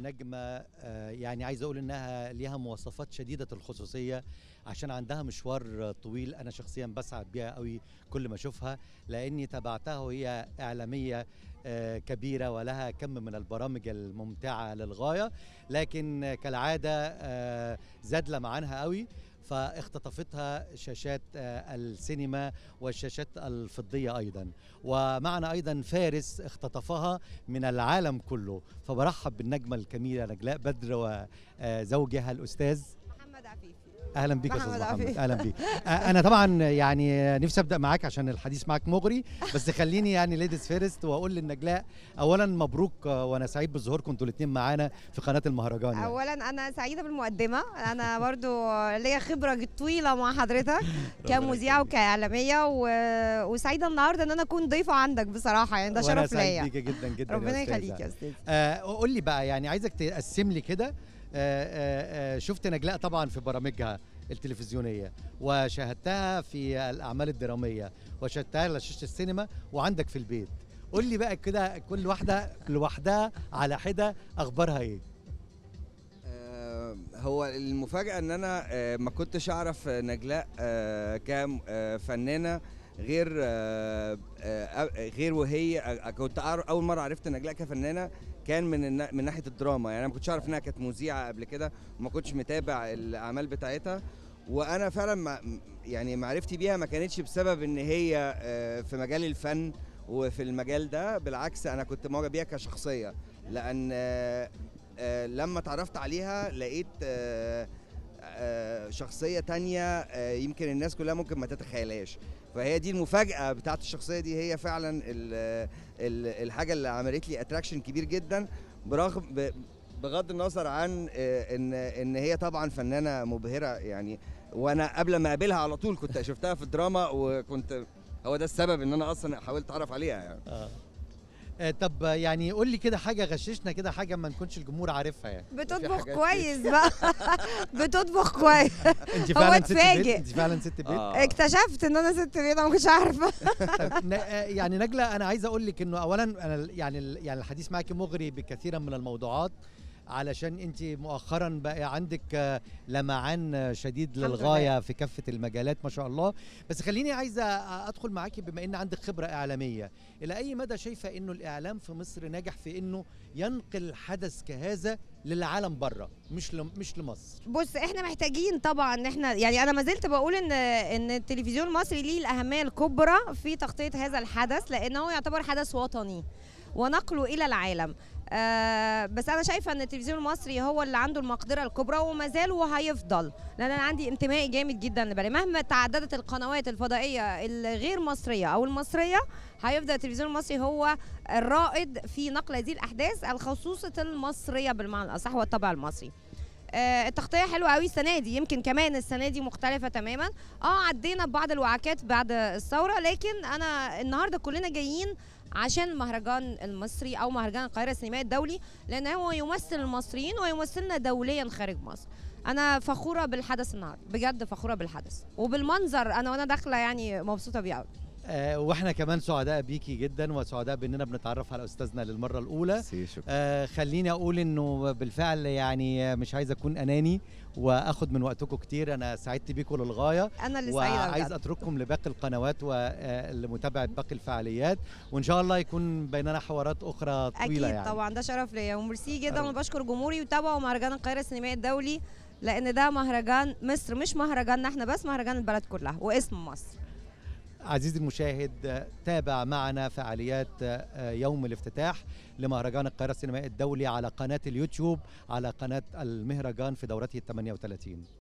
نجمة آه، يعني عايز أقول إنها ليها مواصفات شديدة الخصوصية عشان عندها مشوار طويل أنا شخصيا بسعد بيها قوي كل ما أشوفها لأني تابعتها وهي إعلامية آه، كبيرة ولها كم من البرامج الممتعة للغاية لكن كالعادة آه، زاد لمعانها قوي فاختطفتها شاشات آه، السينما والشاشات الفضية أيضا ومعنا أيضا فارس اختطفها من العالم كله فبرحب بالنجمة الكميلة نجلاء بدر وزوجها الأستاذ محمد عفيفي اهلا بيك يا استاذ محمد محمد عفيف. اهلا بيك آه، انا طبعا يعني نفسي ابدا معاك عشان الحديث معاك مغري بس خليني يعني ليديز فيرست واقول للنجلاء اولا مبروك آه، وانا سعيد بظهوركم انتوا الاثنين معانا في قناه المهرجان يعني. اولا انا سعيده بالمقدمه انا برضو ليا خبره طويله مع حضرتك كمذيعه وكاعلاميه و... وسعيده النهارده ان انا اكون ضيفه عندك بصراحه يعني ده وأنا شرف سعيد ليا بيك جدا جدا يا ربنا أستاذة. يخليك يا استاذ آه قول لي بقى يعني عايزك تقسم لي كده آه آه آه شفت نجلاء طبعا في برامجها التلفزيونيه وشاهدتها في الاعمال الدراميه وشاهدتها على شاشه السينما وعندك في البيت قول لي بقى كده كل واحده لوحدها على حده اخبارها ايه آه، هو المفاجأة إن أنا آه، ما كنتش أعرف آه، نجلاء آه، كفنانة غير آه، آه، غير وهي آه، كنت أعرف أول مرة عرفت نجلاء كفنانة كان من النا- من ناحية الدراما يعني أنا ما كنتش أعرف إنها كانت مذيعة قبل كده وما كنتش متابع الأعمال بتاعتها وأنا فعلا مع يعني معرفتي بيها ما كانتش بسبب إن هي آه، في مجال الفن وفي المجال ده بالعكس أنا كنت معجب بيها كشخصية لأن آه، آه، لما اتعرفت عليها لقيت آه، آه، شخصية تانية آه، يمكن الناس كلها ممكن ما تتخيلهاش فهي دي المفاجأة بتاعت الشخصية دي هي فعلا ال- ال- الحاجة اللي عملت لي اتراكشن كبير جدا برغم ب- بغض النظر عن آه، ان ان هي طبعا فنانة مبهرة يعني وانا قبل ما اقابلها على طول كنت شفتها في الدراما وكنت هو ده السبب ان انا اصلا حاولت اعرف عليها يعني آه. آه طب يعني قول لي كده حاجه غششنا كده حاجه ما نكونش الجمهور عارفها يعني بتطبخ حاجات كويس بقى بتطبخ كويس انت هو فعلا ست بيت اتفاجئ. انت فعلا ست بيت آه. اكتشفت ان انا ست بيضه ما كنتش عارفه طب ن- آه، يعني نجلة أنا عايز أقول لك إنه أولاً أنا ال- يعني ال- يعني الحديث معك مغري بكثيرا من الموضوعات علشان أنت مؤخرا بقى عندك آه، لمعان آه، شديد الحمد للغاية في كافة المجالات ما شاء الله بس خليني عايزة أدخل معاكي بما إن عندك خبرة إعلامية إلى أي مدى شايفة إنه الإعلام في مصر ناجح في إنه ينقل حدث كهذا للعالم بره مش لم- مش لمصر بص احنا محتاجين طبعا ان احنا يعني انا ما زلت بقول ان ان التلفزيون المصري ليه الاهميه الكبرى في تغطيه هذا الحدث لانه يعتبر حدث وطني ونقله الى العالم آه بس انا شايفه ان التلفزيون المصري هو اللي عنده المقدره الكبرى وما زال وهيفضل لان انا عندي انتماء جامد جدا لبلدي مهما تعددت القنوات الفضائيه الغير مصريه او المصريه هيفضل التلفزيون المصري هو الرائد في نقل هذه الاحداث الخصوصه المصريه بالمعنى الاصح والطبع المصري آه، التغطيه حلوه قوي السنه دي يمكن كمان السنه دي مختلفه تماما اه عدينا ببعض الوعكات بعد الثوره لكن انا النهارده كلنا جايين عشان المهرجان المصري او مهرجان القاهره السينمائي الدولي لان هو يمثل المصريين ويمثلنا دوليا خارج مصر انا فخوره بالحدث النهارده بجد فخوره بالحدث وبالمنظر انا وانا داخله يعني مبسوطه بيه قوي آه واحنا كمان سعداء بيكي جدا وسعداء باننا بنتعرف على استاذنا للمره الاولى آه خليني اقول انه بالفعل يعني مش عايز اكون اناني واخد من وقتكم كتير انا سعدت بيكم للغايه انا اللي سعيده وعايز بجد. اترككم لباقي القنوات ولمتابعه باقي الفعاليات وان شاء الله يكون بيننا حوارات اخرى طويله اكيد يعني طبعا ده شرف ليا وميرسي جدا أروح. وبشكر جمهوري وتابعوا مهرجان القاهره السينمائي الدولي لان ده مهرجان مصر مش مهرجاننا احنا بس مهرجان البلد كلها واسم مصر عزيزي المشاهد آه، تابع معنا فعاليات آه، يوم الافتتاح لمهرجان القاهره السينمائي الدولي على قناه اليوتيوب على قناه المهرجان في دورته ال 38